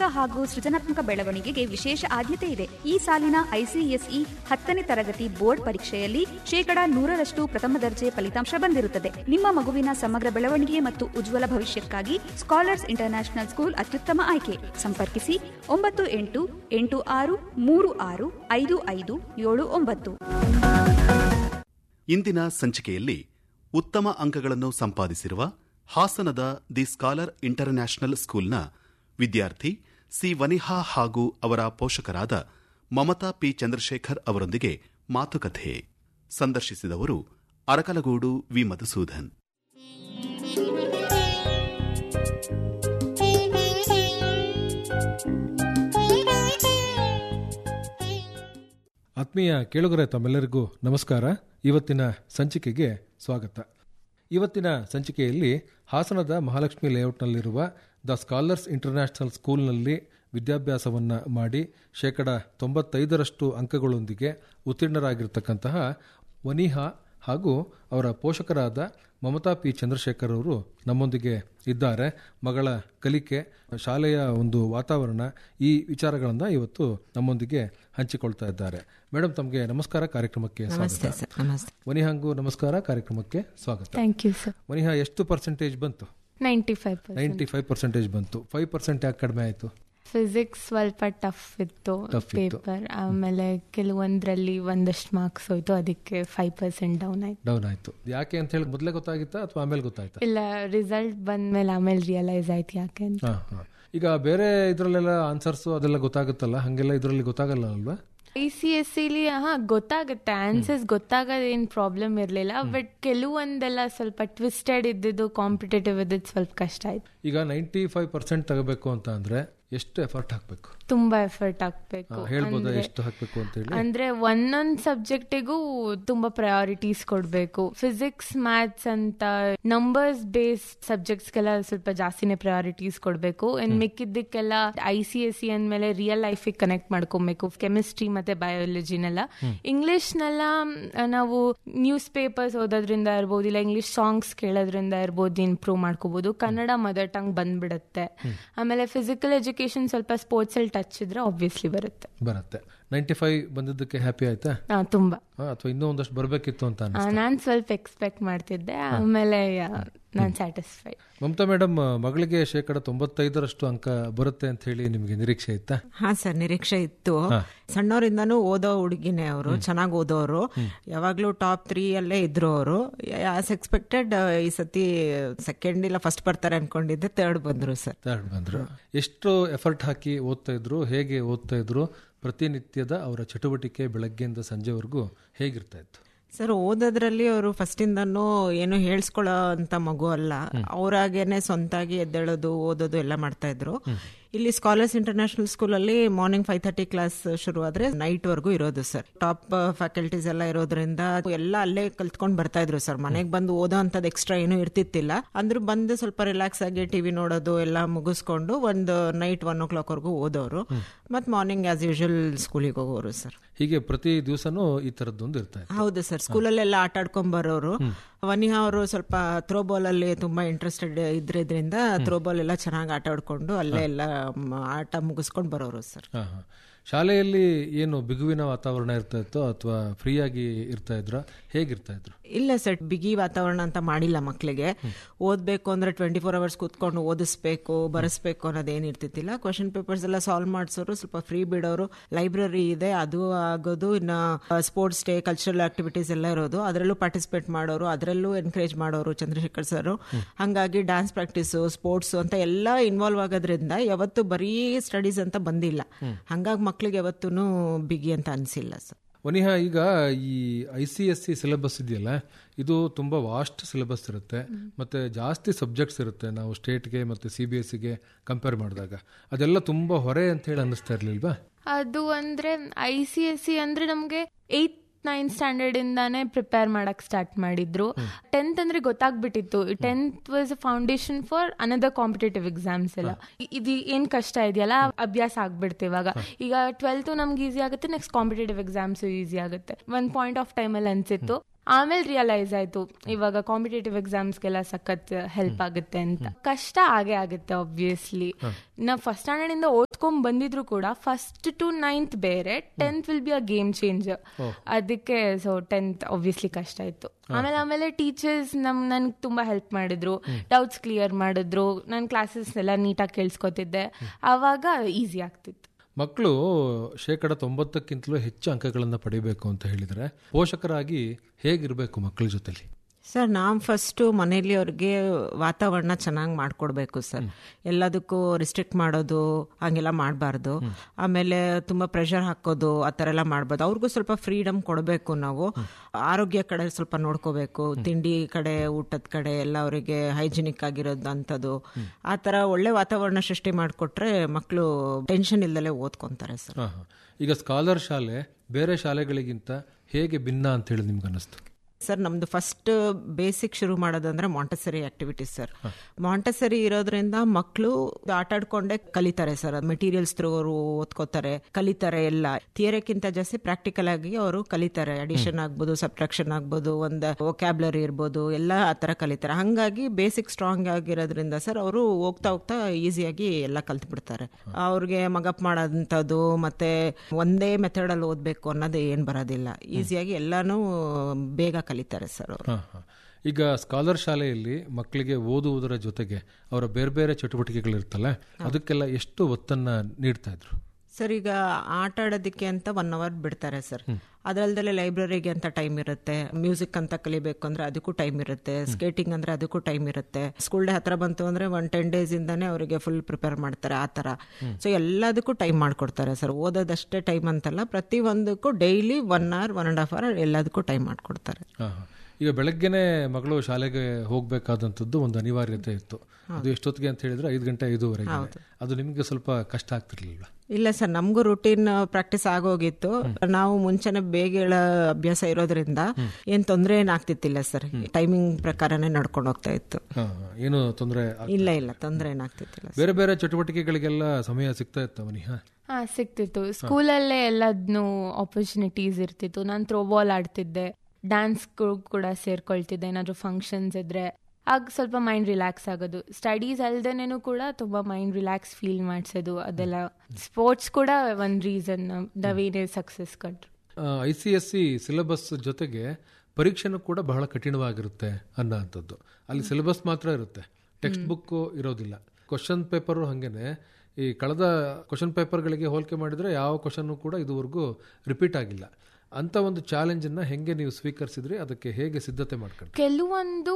ಹಾಗೂ ಸೃಜನಾತ್ಮಕ ಬೆಳವಣಿಗೆಗೆ ವಿಶೇಷ ಆದ್ಯತೆ ಇದೆ ಈ ಸಾಲಿನ ಐಸಿಎಸ್ಇ ಹತ್ತನೇ ತರಗತಿ ಬೋರ್ಡ್ ಪರೀಕ್ಷೆಯಲ್ಲಿ ಶೇಕಡಾ ನೂರರಷ್ಟು ಪ್ರಥಮ ದರ್ಜೆ ಫಲಿತಾಂಶ ಬಂದಿರುತ್ತದೆ ನಿಮ್ಮ ಮಗುವಿನ ಸಮಗ್ರ ಬೆಳವಣಿಗೆ ಮತ್ತು ಉಜ್ವಲ ಭವಿಷ್ಯಕ್ಕಾಗಿ ಸ್ಕಾಲರ್ಸ್ ಇಂಟರ್ನ್ಯಾಷನಲ್ ಸ್ಕೂಲ್ ಅತ್ಯುತ್ತಮ ಆಯ್ಕೆ ಸಂಪರ್ಕಿಸಿ ಒಂಬತ್ತು ಎಂಟು ಎಂಟು ಆರು ಮೂರು ಆರು ಐದು ಐದು ಏಳು ಒಂಬತ್ತು ಇಂದಿನ ಸಂಚಿಕೆಯಲ್ಲಿ ಉತ್ತಮ ಅಂಕಗಳನ್ನು ಸಂಪಾದಿಸಿರುವ ಹಾಸನದ ದಿ ಸ್ಕಾಲರ್ ಇಂಟರ್ನ್ಯಾಷನಲ್ ಸ್ಕೂಲ್ನ ವಿದ್ಯಾರ್ಥಿ ಸಿ ವನಿಹಾ ಹಾಗೂ ಅವರ ಪೋಷಕರಾದ ಮಮತಾ ಪಿ ಚಂದ್ರಶೇಖರ್ ಅವರೊಂದಿಗೆ ಮಾತುಕತೆ ಸಂದರ್ಶಿಸಿದವರು ಅರಕಲಗೂಡು ವಿ ಮಧುಸೂದನ್ ಆತ್ಮೀಯ ಕೇಳುಗರೆ ತಮ್ಮೆಲ್ಲರಿಗೂ ನಮಸ್ಕಾರ ಇವತ್ತಿನ ಸಂಚಿಕೆಗೆ ಸ್ವಾಗತ ಇವತ್ತಿನ ಸಂಚಿಕೆಯಲ್ಲಿ ಹಾಸನದ ಮಹಾಲಕ್ಷ್ಮಿ ಲೇಔಟ್ನಲ್ಲಿರುವ ದ ಸ್ಕಾಲರ್ಸ್ ಇಂಟರ್ನ್ಯಾಷನಲ್ ಸ್ಕೂಲ್ನಲ್ಲಿ ವಿದ್ಯಾಭ್ಯಾಸವನ್ನು ಮಾಡಿ ಶೇಕಡ ತೊಂಬತ್ತೈದರಷ್ಟು ಅಂಕಗಳೊಂದಿಗೆ ಉತ್ತೀರ್ಣರಾಗಿರ್ತಕ್ಕಂತಹ ವನಿಹಾ ಹಾಗೂ ಅವರ ಪೋಷಕರಾದ ಮಮತಾ ಪಿ ಚಂದ್ರಶೇಖರ್ ಅವರು ನಮ್ಮೊಂದಿಗೆ ಇದ್ದಾರೆ ಮಗಳ ಕಲಿಕೆ ಶಾಲೆಯ ಒಂದು ವಾತಾವರಣ ಈ ವಿಚಾರಗಳನ್ನು ಇವತ್ತು ನಮ್ಮೊಂದಿಗೆ ಹಂಚಿಕೊಳ್ತಾ ಇದ್ದಾರೆ ಮೇಡಮ್ ತಮಗೆ ನಮಸ್ಕಾರ ಕಾರ್ಯಕ್ರಮಕ್ಕೆ ನಮಸ್ತೆ ಸ್ವಾಗತ ಸರ್ ನಮಸ್ತೆ ವನಿಹಾಂಗೂ ನಮಸ್ಕಾರ ಕಾರ್ಯಕ್ರಮಕ್ಕೆ ಸ್ವಾಗತ ಥ್ಯಾಂಕ್ ಯು ಸರ್ ವನಿಹಾ ಎಷ್ಟು ಪರ್ಸೆಂಟೇಜ್ ಬಂತು ninety five ninety five percentage ಬಂತು ಫೈವ್ ಪರ್ಸೆಂಟ್ ಯಾಕೆ ಕಡಿಮೆ ಆಯಿತು ಫಿಸಿಕ್ಸ್ ಸ್ವಲ್ಪ ಟಫ್ ಇತ್ತು Tough ಇತ್ತು. ಪೇಪರ್ ಆಮೇಲೆ ಕೆಲವೊಂದ್ರಲ್ಲಿ ಒಂದಷ್ಟು ಮಾರ್ಕ್ಸ್ ಹೋಯ್ತು ಅದಕ್ಕೆ ಫೈವ್ ಪರ್ಸೆಂಟ್ ಡೌನ್ ಆಯ್ತು ಡೌನ್ ಆಯಿತು ಯಾಕೆ ಅಂತ ಹೇಳಿ ಮೊದಲೇ ಗೊತ್ತಾಗಿತ್ತಾ ಅಥವಾ ಆಮೇಲೆ ಗೊತ್ತಾಯ್ತಾ ಇಲ್ಲ ರಿಸಲ್ಟ್ ಬಂದ್ಮೇಲೆ ಆಮೇಲೆ ರಿಯಲೈಸ್ ಆಯ್ತು ಯಾಕೆ ಅಂತ ಹಾ ಹಾ ಈಗ ಬೇರೆ ಇದ್ರಲ್ಲೆಲ್ಲ ಆನ್ಸರ್ಸ್ ಅದೆಲ್ಲ ಗೊತ್ತಾಗುತ್ತಲ್ಲ ಹಂಗೆಲ್ಲ ಇದರಲ್ಲಿ ಗೊತ್ತಾಗಲ್ಲ ಅಲ್ವಾ ಐ ಸಿ ಎಸ್ ಸಿಲಿ ಹಾ ಗೊತ್ತಾಗುತ್ತೆ ಆನ್ಸರ್ಸ್ ಗೊತ್ತಾಗೋದೇನ್ ಪ್ರಾಬ್ಲಮ್ ಇರಲಿಲ್ಲ ಬಟ್ ಕೆಲವೊಂದೆಲ್ಲ ಸ್ವಲ್ಪ ಟ್ವಿಸ್ಟೆಡ್ ಇದ್ದಿದ್ದು ಕಾಂಪಿಟೇಟಿವ್ ಇದ್ದಿದ್ದು ಸ್ವಲ್ಪ ಕಷ್ಟ ಆಯ್ತು ಈಗ ನೈಂಟಿ ಫೈವ್ ಪರ್ಸೆಂಟ್ ತಗೋಬೇಕು ಅಂತ ಅಂದ್ರೆ ಎಷ್ಟು ಎಫರ್ಟ್ ಹಾಕಬೇಕು ತುಂಬಾ ಎಫರ್ಟ್ ಹಾಕ್ಬೇಕು ಹೇಳ್ಬೋದಾ ಅಂದ್ರೆ- ಎಷ್ಟು ಹಾಕಬೇಕು ಅಂತ ಹೇಳಿ ಅಂದ್ರೆ ಒಂದೊಂದ್ ಸಬ್ಜೆಕ್ಟಿಗೂ ತುಂಬಾ ಪ್ರಯಾರಿಟೀಸ್ ಕೊಡ್ಬೇಕು ಫಿಸಿಕ್ಸ್ ಮ್ಯಾಥ್ಸ್ ಅಂತ ನಂಬರ್ಸ್ ಬೇಸ್ಡ್ ಸಬ್ಜೆಕ್ಟ್ಸ್ಗೆಲ್ಲ ಸ್ವಲ್ಪ ಜಾಸ್ತಿನೇ ಪ್ರಯಾರಿಟೀಸ್ ಕೊಡ್ಬೇಕು ಇನ್ ಮಿಕ್ಕಿದ್ದಕ್ಕೆಲ್ಲ ಐ ಸಿ ಎಸ್ ಸಿ ಅಂದ್ಮೇಲೆ ರಿಯಲ್ ಲೈಫಿಗೆ ಕನೆಕ್ಟ್ ಮಾಡ್ಕೊಬೇಕು ಕೆಮಿಸ್ಟ್ರಿ ಮತ್ತೆ ಬಯಾಲಜಿನೆಲ್ಲ ಇಂಗ್ಲಿಷ್ನೆಲ್ಲ ನಾವು ನ್ಯೂಸ್ ಪೇಪರ್ಸ್ ಓದೋದ್ರಿಂದ ಇರ್ಬೋದು ಇಲ್ಲ ಇಂಗ್ಲಿಷ್ ಸಾಂಗ್ಸ್ ಕೇಳೋದ್ರಿಂದ ಇರ್ಬೋದು ಇಂಪ್ರೂವ್ ಮಾಡ್ಕೋಬಹುದು ಕನ್ನಡ ಮದರ್ ಟಂಗ್ ಬಂದ್ಬಿಡುತ್ತೆ ಆಮೇಲೆ ಫಿಸಿಕಲ್ ಎಜುಕೇಶನ್ ಸ್ವಲ್ಪ ಸ್ಪೋರ್ಟ್ಸ್ ಅಲ್ಲಿ ಟಚ್ ಇದ್ರೆ ಆಬ್ವಿಯಸ್ಲಿ ಬರುತ್ತೆ ಬರುತ್ತೆ ನೈಂಟಿ ಫೈವ್ ಬಂದಿದ್ದಕ್ಕೆ ಹ್ಯಾಪಿ ಆಯ್ತಾ ಆ, ತುಂಬಾ ಅಥವಾ ಇನ್ನೂ ಒಂದಷ್ಟು ಬರಬೇಕಿತ್ತು ಅಂತ ಆ, ಅನಿಸ್ತಾ ನಾನ್ ಸ್ವಲ್ಪ ಎಕ್ಸ್ಪೆಕ್ಟ್ ಮಾಡ್ತಿದ್ದೆ ಆಮೇಲೆ ನಾನ್ ಸ್ಯಾಟಿಸ್ಫೈಡ್ ಮಮತಾ ಮೇಡಮ್ ಮಗಳಿಗೆ ಶೇಕಡ ತೊಂಬತ್ತೈದರಷ್ಟು ಅಂಕ ಬರುತ್ತೆ ಅಂತ ಹೇಳಿ ನಿಮಗೆ ನಿರೀಕ್ಷೆ ಇತ್ತಾ ಹಾ ಸರ್ ನಿರೀಕ್ಷೆ ಇತ್ತು ಸಣ್ಣವರಿಂದಾನು ಓದೋ ಹುಡುಗಿನೇ ಅವರು ಚೆನ್ನಾಗಿ ಓದೋರು ಯಾವಾಗ್ಲೂ ಟಾಪ್ ತ್ರೀ ಅಲ್ಲೇ ಇದ್ರು ಅವರು ಆಸ್ ಎಕ್ಸ್ಪೆಕ್ಟೆಡ್ ಈ ಸತಿ ಸೆಕೆಂಡ್ ಇಲ್ಲ ಫಸ್ಟ್ ಬರ್ತಾರೆ ಅನ್ಕೊಂಡಿದ್ದೆ ಥರ್ಡ್ ಬಂದ್ರು ಸರ್ ಥರ್ಡ್ ಬಂದ್ರು ಎಷ್ಟು ಎಫರ್ಟ್ ಹಾಕಿ ಓದ್ತಾ ಇದ್ರು ಹೇಗೆ ಓದ್ತಾ ಇದ್ರು ಪ್ರತಿನಿತ್ಯದ ಅವರ ಚಟುವಟಿಕೆ ಬೆಳಗ್ಗೆಯಿಂದ ಸಂಜೆವರೆಗೂ ಹೇಗಿರ್ತಾ ಇತ್ತು ಸರ್ ಓದೋದ್ರಲ್ಲಿ ಅವರು ಫಸ್ಟಿಂದನೂ ಏನು ಹೇಳ್ಸ್ಕೊಳ್ಳೋ ಅಂತ ಮಗು ಅಲ್ಲ ಅವರಾಗೇನೆ ಸ್ವಂತಾಗಿ ಎದ್ದೇಳೋದು ಓದೋದು ಎಲ್ಲ ಮಾಡ್ತಾ ಇದ್ರು ಇಲ್ಲಿ ಸ್ಕಾಲರ್ಸ್ ಇಂಟರ್ನ್ಯಾಷನಲ್ ಸ್ಕೂಲಲ್ಲಿ ಮಾರ್ನಿಂಗ್ ಫೈವ್ ತರ್ಟಿ ಕ್ಲಾಸ್ ಶುರು ಆದ್ರೆ ನೈಟ್ ವರ್ಗೂ ಇರೋದು ಸರ್ ಟಾಪ್ ಫ್ಯಾಕಲ್ಟೀಸ್ ಎಲ್ಲ ಇರೋದ್ರಿಂದ ಎಲ್ಲ ಅಲ್ಲೇ ಕಲ್ತ್ಕೊಂಡ್ ಬರ್ತಾ ಇದ್ರು ಸರ್ ಮನೆಗೆ ಬಂದು ಓದೋ ಅಂತದ್ ಎಕ್ಸ್ಟ್ರಾ ಏನು ಇರ್ತಿತ್ತಿಲ್ಲ ಅಂದ್ರೂ ಬಂದು ಸ್ವಲ್ಪ ರಿಲ್ಯಾಕ್ಸ್ ಆಗಿ ಟಿವಿ ನೋಡೋದು ಎಲ್ಲ ಮುಗಿಸ್ಕೊಂಡು ಒಂದು ನೈಟ್ ಒನ್ ಓ ಕ್ಲಾಕ್ ವರ್ಗೂ ಓದೋರು ಮತ್ ಮಾರ್ನಿಂಗ್ ಆಸ್ ಯೂಶುವಲ್ ಸ್ಕೂಲಿಗೆ ಹೋಗೋರು ಸರ್ ಹೀಗೆ ಪ್ರತಿ ದಿವಸನೂ ಈ ತರದ್ದೊಂದು ಇರ್ತಾ ಇತ್ತು ಹೌದು ಸರ್ ಸ್ಕೂಲಲ್ಲೆಲ್ಲ ಆಟ ಆಡ್ಕೊಂಡ್ ಬರೋರು ವನಿಹಾ ಅವರು ಸ್ವಲ್ಪ ಥ್ರೋ ಬಾಲ್ ಅಲ್ಲಿ ತುಂಬಾ ಇಂಟ್ರೆಸ್ಟೆಡ್ ಇದ್ರಿಂದ ಥ್ರೋ ಬಾಲ್ ಎಲ್ಲ ಚೆನ್ನಾಗಿ ಆಟ ಆಡ್ಕೊಂಡು ಅಲ್ಲೇ ಎಲ್ಲ ಮ್, ಆಟ ಮುಗಿಸ್ಕೊಂಡು ಬರೋರು ಸರ್ ಹಾ ಹಾ ಶಾಲೆಯಲ್ಲಿ ಏನು ಬಿಗುವಿನ ವಾತಾವರಣ ಇರ್ತಾ ಇತ್ತೋ ಅಥವಾ ಫ್ರೀಯಾಗಿ ಇರ್ತಾ ಇದ್ರ ಹೇಗಿರ್ತಾ ಇದ್ರು ಇಲ್ಲ ಸರ್ ಬಿಗಿ ವಾತಾವರಣ ಅಂತ ಮಾಡಿಲ್ಲ ಮಕ್ಕಳಿಗೆ ಓದ್ಬೇಕು ಅಂದ್ರೆ ಟ್ವೆಂಟಿ ಫೋರ್ ಅವರ್ಸ್ ಕೂತ್ಕೊಂಡು ಓದಿಸ್ಬೇಕು ಬರೆಸ್ಬೇಕು ಅನ್ನೋದೇನ್ ಇರ್ತಿತ್ತಿಲ್ಲ ಕ್ವಶನ್ ಪೇಪರ್ಸ್ ಎಲ್ಲ ಸಾಲ್ವ್ ಮಾಡಿಸೋರು ಸ್ವಲ್ಪ ಫ್ರೀ ಬಿಡೋರು ಲೈಬ್ರರಿ ಇದೆ ಅದು ಆಗೋದು ಇನ್ನ ಸ್ಪೋರ್ಟ್ಸ್ ಡೇ ಕಲ್ಚರಲ್ ಆಕ್ಟಿವಿಟೀಸ್ ಎಲ್ಲ ಇರೋದು ಅದರಲ್ಲೂ ಪಾರ್ಟಿಸಿಪೇಟ್ ಮಾಡೋರು ಅದರಲ್ಲೂ ಎನ್ಕರೇಜ್ ಮಾಡೋರು ಚಂದ್ರಶೇಖರ್ ಸರ್ ಹಂಗಾಗಿ ಡ್ಯಾನ್ಸ್ ಪ್ರಾಕ್ಟೀಸು ಸ್ಪೋರ್ಟ್ಸ್ ಅಂತ ಎಲ್ಲ ಇನ್ವಾಲ್ವ್ ಆಗೋದ್ರಿಂದ ಯಾವತ್ತು ಬರೀ ಸ್ಟಡೀಸ್ ಅಂತ ಬಂದಿಲ್ಲ ಹಂಗಾಗಿ ಮಕ್ಳಿಗೆ ಯಾವತ್ತೂ ಬಿಗಿ ಅಂತ ಅನ್ಸಿಲ್ಲ ಸರ್ ವನಿಹಾ ಈಗ ಈ I C S E syllabus ಇದೆಯಲ್ಲ ಇದು ತುಂಬಾ ವಾಸ್ಟ್ ಸಿಲೆಬಸ್ ಇರುತ್ತೆ ಮತ್ತೆ ಜಾಸ್ತಿ ಸಬ್ಜೆಕ್ಟ್ಸ್ ಇರುತ್ತೆ ನಾವು ಸ್ಟೇಟ್ಗೆ ಮತ್ತೆ ಸಿ ಬಿ ಎಸ್ ಸಿಗೆ ಕಂಪೇರ್ ಮಾಡಿದಾಗ ಅದೆಲ್ಲ ತುಂಬಾ ಹೊರೆ ಅಂತ ಹೇಳಿ ಅನ್ನಿಸ್ತಾ ಇರ್ಲಿಲ್ವಾ ಅದು ಅಂದ್ರೆ ಐ ಸಿ ಎಸ್ ಸಿ ಅಂದ್ರೆ ನಮ್ಗೆ ಏತ್ ನೈನ್ತ್ ಸ್ಟ್ಯಾಂಡರ್ಡ್ ಇಂದಾನೆ ಪ್ರಿಪೇರ್ ಮಾಡಕ್ ಸ್ಟಾರ್ಟ್ ಮಾಡಿದ್ರು ಟೆಂತ್ ಅಂದ್ರೆ ಗೊತ್ತಾಗ್ಬಿಟ್ಟಿತ್ತು tenth was a foundation for another competitive exams ಎಲ್ಲ ಇ- ಇದು ಏನ್ ಕಷ್ಟ ಇದೆಯಲ್ಲ ಅಭ್ಯಾಸ ಆಗ್ಬಿಡ್ತು ಇವಾಗ ಈಗ ಟ್ವೆಲ್ತ್ ನಮ್ಗೆ ಈಸಿ ಆಗುತ್ತೆ ನೆಕ್ಸ್ಟ್ ಕಾಂಪಿಟೇಟಿವ್ ಎಕ್ಸಾಮ್ಸ್ ಈಸಿ ಆಗುತ್ತೆ ಒಂದ್ ಪಾಯಿಂಟ್ ಆಫ್ ಟೈಮ್ ಅಲ್ಲಿ ಅನ್ಸಿತ್ತು ಆಮೇಲೆ ರಿಯಲೈಸ್ ಆಯ್ತು ಇವಾಗ ಕಾಂಪಿಟೇಟಿವ್ ಎಕ್ಸಾಮ್ಸ್ಗೆಲ್ಲ ಸಖತ್ ಹೆಲ್ಪ್ ಆಗುತ್ತೆ ಅಂತ ಕಷ್ಟ ಆಗೇ ಆಗುತ್ತೆ ಆಬ್ವಿಯಸ್ಲಿ ನಾ ಫಸ್ಟ್ ಸ್ಟ್ಯಾಂಡರ್ಡ್ ಇಂದ ಓದ್ಕೊಂಡ್ ಬಂದಿದ್ರು ಕೂಡ ಫಸ್ಟ್ ಟು ನೈನ್ತ್ ಬೇರೆ tenth will be a game changer ಅದಕ್ಕೆ ಸೊ ಟೆಂತ್ ಆಬ್ವಿಯಸ್ಲಿ ಕಷ್ಟ ಇತ್ತು ಆಮೇಲೆ ಆಮೇಲೆ ಟೀಚರ್ಸ್ ನಮ್ ನನ್ಗೆ ತುಂಬಾ ಹೆಲ್ಪ್ ಮಾಡಿದ್ರು ಡೌಟ್ಸ್ ಕ್ಲಿಯರ್ ಮಾಡಿದ್ರು ನನ್ನ ಕ್ಲಾಸಸ್ ಎಲ್ಲ ನೀಟಾಗಿ ಕೇಳಿಸ್ಕೊತಿದ್ದೆ ಆವಾಗ ಈಸಿ ಆಗ್ತಿತ್ತು ಮಕ್ಕಳು ಶೇಕಡ ತೊಂಬತ್ತಕ್ಕಿಂತಲೂ ಹೆಚ್ಚು ಅಂಕಗಳನ್ನು ಪಡಿಬೇಕು ಅಂತ ಹೇಳಿದರೆ ಪೋಷಕರಾಗಿ ಹೇಗಿರಬೇಕು ಮಕ್ಕಳ ಜೊತೆಲಿ ಸರ್ ನಾವು ಫಸ್ಟು ಮನೇಲಿ ಅವ್ರಿಗೆ ವಾತಾವರಣ ಚೆನ್ನಾಗಿ ಮಾಡ್ಕೊಡ್ಬೇಕು ಸರ್ ಎಲ್ಲದಕ್ಕೂ ರಿಸ್ಟ್ರಿಕ್ಟ್ ಮಾಡೋದು ಹಂಗೆಲ್ಲ ಮಾಡಬಾರ್ದು ಆಮೇಲೆ ತುಂಬ ಪ್ರೆಷರ್ ಹಾಕೋದು ಆ ಥರ ಎಲ್ಲ ಮಾಡ್ಬಾರ್ದು ಅವ್ರಿಗೂ ಸ್ವಲ್ಪ ಫ್ರೀಡಮ್ ಕೊಡಬೇಕು ನಾವು ಆರೋಗ್ಯ ಕಡೆ ಸ್ವಲ್ಪ ನೋಡ್ಕೋಬೇಕು ತಿಂಡಿ ಕಡೆ ಊಟದ ಕಡೆ ಎಲ್ಲ ಅವರಿಗೆ ಹೈಜಿನಿಕ್ ಆಗಿರೋದು ಅಂಥದ್ದು ಆ ಥರ ಒಳ್ಳೆ ವಾತಾವರಣ ಸೃಷ್ಟಿ ಮಾಡಿಕೊಟ್ರೆ ಮಕ್ಕಳು ಟೆನ್ಷನ್ ಇಲ್ದಲೇ ಓದ್ಕೊತಾರೆ ಸರ್ ಹಾಂ ಹಾಂ ಈಗ ಸ್ಕಾಲರ್ ಶಾಲೆ ಬೇರೆ ಶಾಲೆಗಳಿಗಿಂತ ಹೇಗೆ ಭಿನ್ನ ಅಂತ ಹೇಳಿ ನಿಮ್ಗೆ ಅನ್ನಿಸ್ತು ಸರ್ ನಮ್ದು ಫಸ್ಟ್ ಬೇಸಿಕ್ ಶುರು ಮಾಡೋದಂದ್ರೆ ಮಾಂಟಸರಿ ಆಕ್ಟಿವಿಟೀಸ್ ಸರ್ ಮಾಂಟಸರಿ ಇರೋದ್ರಿಂದ ಮಕ್ಕಳು ಆಟ ಆಡ್ಕೊಂಡೆ ಕಲಿತಾರೆ ಸರ್ ಮೆಟೀರಿಯಲ್ಸ್ ಥ್ರೂ ಅವರು ಓದ್ಕೋತಾರೆ ಕಲಿತಾರೆ ಎಲ್ಲ ಥಿಯರಿಕ್ಕಿಂತ ಜಾಸ್ತಿ ಪ್ರಾಕ್ಟಿಕಲ್ ಆಗಿ ಅವರು ಕಲಿತಾರೆ ಅಡಿಷನ್ ಆಗ್ಬೋದು ಸಬ್ಟ್ರಾಕ್ಷನ್ ಆಗ್ಬೋದು ಒಂದು ವೊಕ್ಯಾಬ್ಲರಿ ಇರ್ಬೋದು ಎಲ್ಲ ಆ ಥರ ಕಲಿತಾರೆ ಹಂಗಾಗಿ ಬೇಸಿಕ್ ಸ್ಟ್ರಾಂಗ್ ಆಗಿರೋದ್ರಿಂದ ಸರ್ ಅವರು ಹೋಗ್ತಾ ಹೋಗ್ತಾ ಈಸಿಯಾಗಿ ಎಲ್ಲ ಕಲ್ತು ಬಿಡ್ತಾರೆ ಅವ್ರಿಗೆ ಮಗಪ್ ಮಾಡೋದಂಥದ್ದು ಮತ್ತೆ ಒಂದೇ ಮೆಥಡಲ್ಲಿ ಓದಬೇಕು ಅನ್ನೋದು ಏನು ಬರೋದಿಲ್ಲ ಈಸಿಯಾಗಿ ಎಲ್ಲಾನು ಬೇಗ ಕಲಿತಾರೆ ಸರ್ ಅವರು ಹಾಂ ಹಾಂ ಈಗ ಸ್ಕಾಲರ್ ಶಾಲೆಯಲ್ಲಿ ಮಕ್ಕಳಿಗೆ ಓದುವುದರ ಜೊತೆಗೆ ಅವರ ಬೇರೆ ಬೇರೆ ಚಟುವಟಿಕೆಗಳಿರ್ತಲ್ಲ ಅದಕ್ಕೆಲ್ಲ ಎಷ್ಟು ಒತ್ತನ್ನು ನೀಡ್ತಾ ಇದ್ರು ಸರ್ ಈಗ ಆಟ ಆಡೋದಕ್ಕೆ ಅಂತ ಒನ್ ಅವರ್ ಬಿಡ್ತಾರೆ ಸರ್ ಅದರಲ್ದಲ್ಲೇ ಲೈಬ್ರರಿಗೆ ಅಂತ ಟೈಮ್ ಇರುತ್ತೆ ಮ್ಯೂಸಿಕ್ ಅಂತ ಕಲಿಬೇಕು ಅಂದ್ರೆ ಅದಕ್ಕೂ ಟೈಮ್ ಇರುತ್ತೆ ಸ್ಕೇಟಿಂಗ್ ಅಂದ್ರೆ ಅದಕ್ಕೂ ಟೈಮ್ ಇರುತ್ತೆ ಸ್ಕೂಲ್ ಡೇ ಹತ್ರ ಬಂತು ಅಂದ್ರೆ ಒನ್ ಟೆನ್ ಡೇಸ್ ಇಂದಾನೆ ಅವರಿಗೆ ಫುಲ್ ಪ್ರಿಪೇರ್ ಮಾಡ್ತಾರೆ ಆ ತರ ಸೊ ಎಲ್ಲದಕ್ಕೂ ಟೈಮ್ ಮಾಡ್ಕೊಡ್ತಾರೆ ಸರ್ ಓದೋದಷ್ಟೇ ಟೈಮ್ ಅಂತಲ್ಲ ಪ್ರತಿ ಒಂದಕ್ಕೂ daily one hour one and half hour ಎಲ್ಲದಕ್ಕೂ ಟೈಮ್ ಮಾಡ್ಕೊಡ್ತಾರೆ ಹಾಂ ಹಾಂ ಈಗ ಬೆಳಗ್ಗೆನೆ ಮಗಳು ಶಾಲೆಗೆ ಹೋಗಬೇಕಾದಂಥದ್ದು ಒಂದು ಅನಿವಾರ್ಯತೆ ಇತ್ತು ಅದು ಎಷ್ಟೊತ್ತಿಗೆ ಅಂತ ಹೇಳಿದ್ರೆ ಐದು ಗಂಟೆ ಐದೂವರೆಗೆ ಅದು ನಿಮಗೆ ಸ್ವಲ್ಪ ಕಷ್ಟ ಆಗ್ತಿರ್ಲಿಲ್ವ ಇಲ್ಲ ಸರ್ ನಮಗೂ ರೂಟೀನ್ ಪ್ರಾಕ್ಟೀಸ್ ಆಗೋಗಿತ್ತು ನಾವು ಮುಂಚೆನೆ ಬೇಗ ಹೇಳೋ ಅಭ್ಯಾಸ ಇರೋದ್ರಿಂದ ಏನ್ ತೊಂದರೆ ಏನಾಗ್ತಿತ್ತಿಲ್ಲ ಸರ್ ಟೈಮಿಂಗ್ ಪ್ರಕಾರನೇ ನಡ್ಕೊಂಡು ಹೋಗ್ತಾ ಇತ್ತು ಹಾಂ ಹಾಂ ಏನು ತೊಂದರೆ ಇಲ್ಲ ಇಲ್ಲ ತೊಂದರೆ ಏನಾಗ್ತಿತ್ತಿಲ್ಲ ಬೇರೆ ಬೇರೆ ಚಟುವಟಿಕೆಗಳಿಗೆಲ್ಲ ಸಮಯ ಸಿಗ್ತಾ ಇತ್ತ ಮನಿಹ ಹಾ ಸಿಕ್ತಿತ್ತು ಸ್ಕೂಲಲ್ಲೇ ಎಲ್ಲದನ್ನು ಆಪರ್ಚುನಿಟೀಸ್ ಇರ್ತಿತ್ತು ನಾನು ಥ್ರೋಬಾಲ್ ಆಡ್ತಿದ್ದೆ ಡ್ಯಾನ್ಸ್ ಕೂಡ ಸೇರ್ಕೊಳ್ತಿದ್ದೆ ಏನಾದ್ರು ಫಂಕ್ಷನ್ಸ್ ಇದ್ರೆ ಆಗ ಸ್ವಲ್ಪ ಮೈಂಡ್ ರಿಲ್ಯಾಕ್ಸ್ ಆಗೋದು ಸ್ಟಡೀಸ್ ಅಲ್ದೇನೇನು ಕೂಡ ತುಂಬಾ ಮೈಂಡ್ ರಿಲ್ಯಾಕ್ಸ್ ಫೀಲ್ ಮಾಡಿಸೋದು ಅದೆಲ್ಲ ಸ್ಪೋರ್ಟ್ಸ್ ಕೂಡ ಒಂದ್ ರೀಸನ್ ನಾವೇನೇ ಸಕ್ಸಸ್ ಕಂಡ್ರು I C S E syllabus ಜೊತೆಗೆ ಪರೀಕ್ಷೆನೂ ಕೂಡ ಬಹಳ ಕಠಿಣವಾಗಿರುತ್ತೆ ಅನ್ನೋ ಅಂಥದ್ದು ಅಲ್ಲಿ ಸಿಲೆಬಸ್ ಮಾತ್ರ ಇರುತ್ತೆ ಟೆಕ್ಸ್ಟ್ ಬುಕ್ ಇರೋದಿಲ್ಲ ಕ್ವಶನ್ ಪೇಪರು ಹಾಗೇನೆ ಈ ಕಳೆದ ಕ್ವಶನ್ ಪೇಪರ್ಗಳಿಗೆ ಹೋಲಿಕೆ ಮಾಡಿದರೆ ಯಾವ ಕ್ವಶನ್ನು ಕೂಡ ಇದುವರೆಗೂ ರಿಪೀಟ್ ಆಗಿಲ್ಲ ಅಂತ ಒಂದು ಚಾಲೆಂಜನ್ನು ಹೆಂಗೆ ನೀವು ಸ್ವೀಕರಿಸಿದ್ರಿ ಅದಕ್ಕೆ ಹೇಗೆ ಸಿದ್ಧತೆ ಮಾಡ್ಕೊಂಡ್ರಿ ಕೆಲವೊಂದು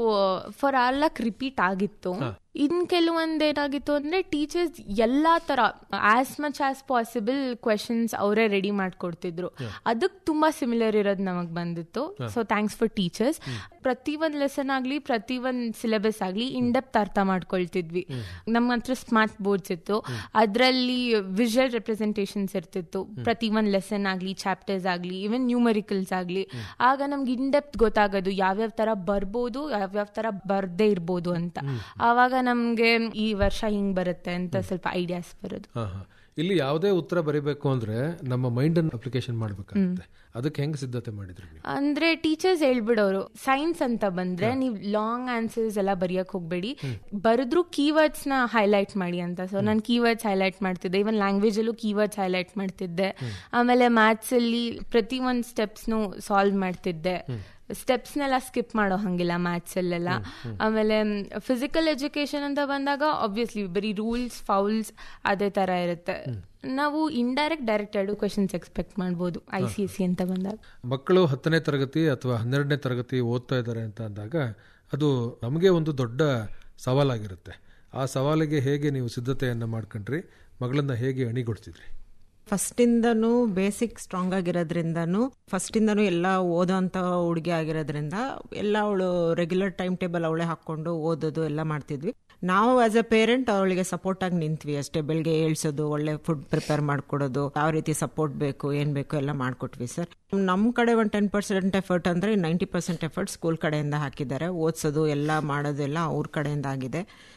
ಫಾರ್ ಆಲ್ ಲಕ್ ರಿಪೀಟ್ ಆಗಿತ್ತು ಇನ್ ಕೆಲವೊಂದು ಏನಾಗಿತ್ತು ಅಂದ್ರೆ ಟೀಚರ್ಸ್ ಎಲ್ಲಾ ತರ as much as possible questions ಅವರೇ ರೆಡಿ ಮಾಡ್ಕೊಡ್ತಿದ್ರು ಅದಕ್ಕೆ ತುಂಬಾ ಸಿಮಿಲರ್ ಇರೋದು ನಮಗ್ ಬಂದಿತ್ತು ಸೊ ಥ್ಯಾಂಕ್ಸ್ ಫಾರ್ ಟೀಚರ್ಸ್ ಪ್ರತಿ ಒಂದ್ ಲೆಸನ್ ಆಗ್ಲಿ ಪ್ರತಿ ಒಂದ್ ಸಿಲೆಬಸ್ ಆಗ್ಲಿ ಇನ್ ಡೆಪ್ತ್ ಅರ್ಥ ಮಾಡ್ಕೊಳ್ತಿದ್ವಿ ನಮ್ಮ ಹತ್ರ ಸ್ಮಾರ್ಟ್ ಬೋರ್ಡ್ಸ್ ಇತ್ತು ಅದರಲ್ಲಿ ವಿಜುವಲ್ ರೆಪ್ರೆಸೆಂಟೇಷನ್ಸ್ ಇರ್ತಿತ್ತು ಪ್ರತಿ ಒಂದ್ ಲೆಸನ್ ಆಗ್ಲಿ ಚಾಪ್ಟರ್ಸ್ ಆಗ್ಲಿ ಈವನ್ ನ್ಯೂಮರಿಕಲ್ಸ್ ಆಗ್ಲಿ ಆಗ ನಮ್ಗೆ ಇನ್ ಡೆಪ್ತ್ ಗೊತ್ತಾಗೋದು ಯಾವ್ಯಾವ ತರ ಬರ್ಬೋದು ಯಾವ್ಯಾವ ತರ ಬರ್ದೇ ಇರ್ಬೋದು ಅಂತ ಆವಾಗ ನಮ್ಗೆ ಈ ವರ್ಷ ಹಿಂಗ್ ಬರುತ್ತೆ ಅಂತ ಸ್ವಲ್ಪ ಐಡಿಯಾಸ್ ಬರೋದು ಹಾಂ ಹಾಂ ಇಲ್ಲಿ ಯಾವುದೇ ಉತ್ತರ ಬರೀಬೇಕು ಅಂದ್ರೆ ನಮ್ಮ ಮೈಂಡ್ ಅನ್ನು ಅಪ್ಲಿಕೇಶನ್ ಮಾಡ್ಬೇಕಾಗುತ್ತೆ ಅದಕ್ಕೆ ಹೆಂಗೆ ಸಿದ್ಧತೆ ಮಾಡಿದ್ರಿ ನೀವು ಅಂದ್ರೆ ಟೀಚರ್ಸ್ ಹೇಳ್ಬಿಡೋರು ಸೈನ್ಸ್ ಅಂತ ಬಂದ್ರೆ ನೀವು ಲಾಂಗ್ ಆನ್ಸರ್ಸ್ ಎಲ್ಲ ಬರೆಯಕ್ ಹೋಗ್ಬೇಡಿ ಬರೆದ್ರು ಕೀವರ್ಡ್ಸ್ ನ ಹೈಲೈಟ್ ಮಾಡಿ ಅಂತ ಸೊ ನಾನು ಕೀವರ್ಡ್ಸ್ ಹೈಲೈಟ್ ಮಾಡ್ತಿದ್ದೆ ಇವನ್ ಲ್ಯಾಂಗ್ವೇಜ್ ಅಲ್ಲೂ ಕೀವರ್ಡ್ಸ್ ಹೈಲೈಟ್ ಮಾಡ್ತಿದ್ದೆ ಆಮೇಲೆ ಮ್ಯಾಥ್ಸ್ ಅಲ್ಲಿ ಪ್ರತಿ ಒಂದ್ ಸ್ಟೆಪ್ಸ್ನು ಸಾಲ್ವ್ ಮಾಡ್ತಿದ್ದೆ ಸ್ಟೆಪ್ಸ್ನೆಲ್ಲ ಸ್ಕಿಪ್ ಮಾಡೋ ಹಂಗಿಲ್ಲ ಮ್ಯಾಥ್ಸ್ ಅಲ್ಲೆಲ್ಲ ಆಮೇಲೆ ಫಿಸಿಕಲ್ ಎಜುಕೇಶನ್ ಅಂತ ಬಂದಾಗ ಆಬ್ವಿಯಸ್ಲಿ ಬರೀ ರೂಲ್ಸ್ ಫೌಲ್ಸ್ ಅದೇ ತರ ಇರುತ್ತೆ ನಾವು ಇಂಡೈರೆಕ್ಟ್ ಡೈರೆಕ್ಟ್ ಎರಡು ಕ್ವೆಶನ್ಸ್ ಎಕ್ಸ್ಪೆಕ್ಟ್ ಮಾಡ್ಬೋದು ಐ ಸಿ ಎಸ್ ಸಿ ಅಂತ ಬಂದಾಗ ಮಕ್ಕಳು ಹತ್ತನೇ ತರಗತಿ ಅಥವಾ ಹನ್ನೆರಡನೇ ತರಗತಿ ಓದ್ತಾ ಇದ್ದಾರೆ ಅಂತ ಅಂದಾಗ ಅದು ನಮಗೆ ಒಂದು ದೊಡ್ಡ ಸವಾಲಾಗಿರುತ್ತೆ ಆ ಸವಾಲಿಗೆ ಹೇಗೆ ನೀವು ಸಿದ್ಧತೆಯನ್ನು ಮಾಡ್ಕೊಂಡ್ರಿ ಮಗಳನ್ನ ಹೇಗೆ ಅಣಿಗೊಳಿಸಿದ್ರಿ ಫಸ್ಟಿಂದನೂ ಬೇಸಿಕ್ ಸ್ಟ್ರಾಂಗ್ ಆಗಿರೋದ್ರಿಂದನೂ ಫಸ್ಟಿಂದನೂ ಎಲ್ಲ ಓದೋ ಅಂತ ಹುಡುಗಿ ಆಗಿರೋದ್ರಿಂದ ಎಲ್ಲ ಅವಳು ರೆಗ್ಯುಲರ್ ಟೈಮ್ ಟೇಬಲ್ ಅವಳೇ ಹಾಕೊಂಡು ಓದೋದು ಎಲ್ಲ ಮಾಡ್ತಿದ್ವಿ ನಾವು ಆಸ್ ಅ ಪೇರೆಂಟ್ ಅವಳಿಗೆ ಸಪೋರ್ಟ್ ಆಗಿ ನಿಂತ್ವಿ ಅಷ್ಟೇ ಬೆಳಿಗ್ಗೆ ಏಳ್ಸೋದು ಒಳ್ಳೆ ಫುಡ್ ಪ್ರಿಪೇರ್ ಮಾಡ್ಕೊಡೋದು ಯಾವ ರೀತಿ ಸಪೋರ್ಟ್ ಬೇಕು ಏನ್ ಬೇಕು ಎಲ್ಲ ಮಾಡ್ಕೊಟ್ವಿ ಸರ್ ನಮ್ಮ ಕಡೆ ಒಂದು ಟೆನ್ ಪರ್ಸೆಂಟ್ ಎಫರ್ಟ್ ಅಂದ್ರೆ ನೈಂಟಿ ಪರ್ಸೆಂಟ್ ಎಫರ್ಟ್ ಸ್ಕೂಲ್ ಕಡೆಯಿಂದ ಹಾಕಿದ್ದಾರೆ ಓದಿಸೋದು ಎಲ್ಲ ಮಾಡೋದು ಎಲ್ಲ ಅವ್ರ ಕಡೆಯಿಂದ ಆಗಿದೆ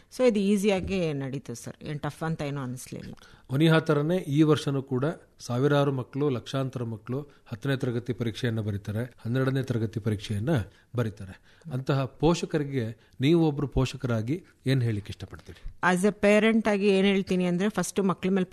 ಸೊ ಇದು ಈಸಿಯಾಗಿ ನಡೀತು ಸರ್ ಏನು ಟಫ್ ಅಂತ ಏನೂ ಅನಿಸ್ಲಿಲ್ಲ ವನಿಹಾ ಥರನೇ ಈ ವರ್ಷನೂ ಕೂಡ ಸಾವಿರಾರು ಮಕ್ಕಳು ಲಕ್ಷಾಂತರ ಮಕ್ಕಳು ಹತ್ತನೇ ತರಗತಿ ಪರೀಕ್ಷೆಯನ್ನು ಬರೀತಾರೆ ಹನ್ನೆರಡನೇ ತರಗತಿ ಪರೀಕ್ಷೆಯನ್ನ ಬರೀತಾರೆ ಅಂತಹ ಪೋಷಕರಿಗೆ ನೀವು ಒಬ್ರು ಪೋಷಕರಾಗಿ ಏನ್ ಹೇಳಿಕ್ಕೆ ಇಷ್ಟಪಡ್ತೀರಿ ಆಸ್ ಎ ಪೇರೆಂಟ್ ಆಗಿ ಏನು ಹೇಳ್ತೀನಿ ಅಂದರೆ ಫಸ್ಟ್ ಮಕ್ಳ ಮೇಲೆ